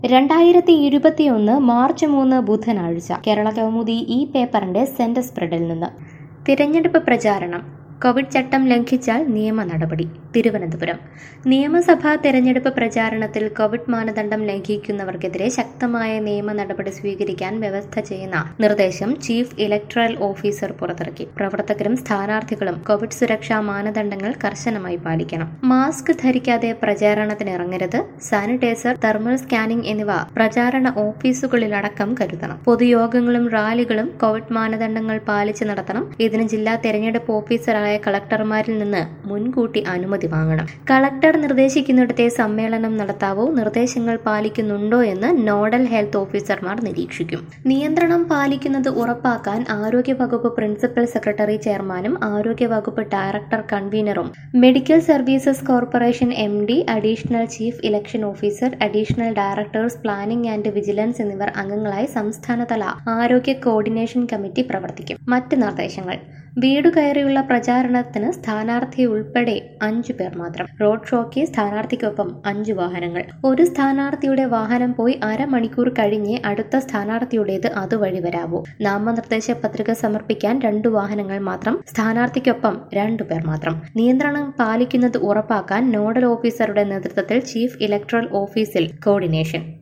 രണ്ടായിരത്തി ഇരുപത്തിയൊന്ന് മാർച്ച് മൂന്ന് ബുധനാഴ്ച കേരള കൗമുദി ഈ പേപ്പറിന്റെ സെന്റർ സ്പ്രെഡിൽ നിന്ന് തിരഞ്ഞെടുപ്പ് പ്രചാരണം കോവിഡ് ചട്ടം ലംഘിച്ചാൽ നിയമ നടപടി തിരുവനന്തപുരം നിയമസഭാ തെരഞ്ഞെടുപ്പ് പ്രചാരണത്തിൽ കോവിഡ് മാനദണ്ഡം ലംഘിക്കുന്നവർക്കെതിരെ ശക്തമായ നിയമ നടപടി സ്വീകരിക്കാൻ വ്യവസ്ഥ ചെയ്യുന്ന നിർദ്ദേശം ചീഫ് ഇലക്ടറൽ ഓഫീസർ പുറത്തിറക്കി പ്രവർത്തകരും സ്ഥാനാർത്ഥികളും കോവിഡ് സുരക്ഷാ മാനദണ്ഡങ്ങൾ കർശനമായി പാലിക്കണം മാസ്ക് ധരിക്കാതെ പ്രചാരണത്തിന് ഇറങ്ങരുത് സാനിറ്റൈസർ തെർമൽ സ്കാനിംഗ് എന്നിവ പ്രചാരണ ഓഫീസുകളിലടക്കം കരുതണം പൊതുയോഗങ്ങളും റാലികളും കോവിഡ് മാനദണ്ഡങ്ങൾ പാലിച്ച് നടത്തണം ഇതിന് ജില്ലാ തെരഞ്ഞെടുപ്പ് ഓഫീസറായ കളക്ടർമാരിൽ നിന്ന് മുൻകൂട്ടി അനുമതി വാങ്ങണം കളക്ടർ നിർദ്ദേശിക്കുന്നിടത്തെ സമ്മേളനം നടത്താവോ നിർദ്ദേശങ്ങൾ പാലിക്കുന്നുണ്ടോ എന്ന് നോഡൽ ഹെൽത്ത് ഓഫീസർമാർ നിരീക്ഷിക്കും നിയന്ത്രണം പാലിക്കുന്നത് ഉറപ്പാക്കാൻ ആരോഗ്യവകുപ്പ് പ്രിൻസിപ്പൽ സെക്രട്ടറി ചെയർമാനും ആരോഗ്യവകുപ്പ് ഡയറക്ടർ കൺവീനറും medical services corporation M D additional chief election officer additional directors planning and vigilance എന്നിവർ അംഗങ്ങളായി സംസ്ഥാനതല ആരോഗ്യ കോർഡിനേഷൻ കമ്മിറ്റി പ്രവർത്തിക്കും മറ്റ് നിർദ്ദേശങ്ങൾ വീട് കയറിയുള്ള പ്രചാരണത്തിന് സ്ഥാനാർത്ഥി ഉൾപ്പെടെ അഞ്ചു പേർ മാത്രം റോഡ് ഷോയ്ക്ക് സ്ഥാനാർത്ഥിക്കൊപ്പം അഞ്ചു വാഹനങ്ങൾ ഒരു സ്ഥാനാർത്ഥിയുടെ വാഹനം പോയി അരമണിക്കൂർ കഴിഞ്ഞ് അടുത്ത സ്ഥാനാർത്ഥിയുടേത് അതുവഴി വരാവൂ നാമനിർദ്ദേശ പത്രിക സമർപ്പിക്കാൻ രണ്ടു വാഹനങ്ങൾ മാത്രം സ്ഥാനാർത്ഥിക്കൊപ്പം രണ്ടു പേർ മാത്രം നിയന്ത്രണം പാലിക്കുന്നത് ഉറപ്പാക്കാൻ നോഡൽ ഓഫീസറുടെ നേതൃത്വത്തിൽ ചീഫ് ഇലക്ട്രൽ ഓഫീസിൽ കോർഡിനേഷൻ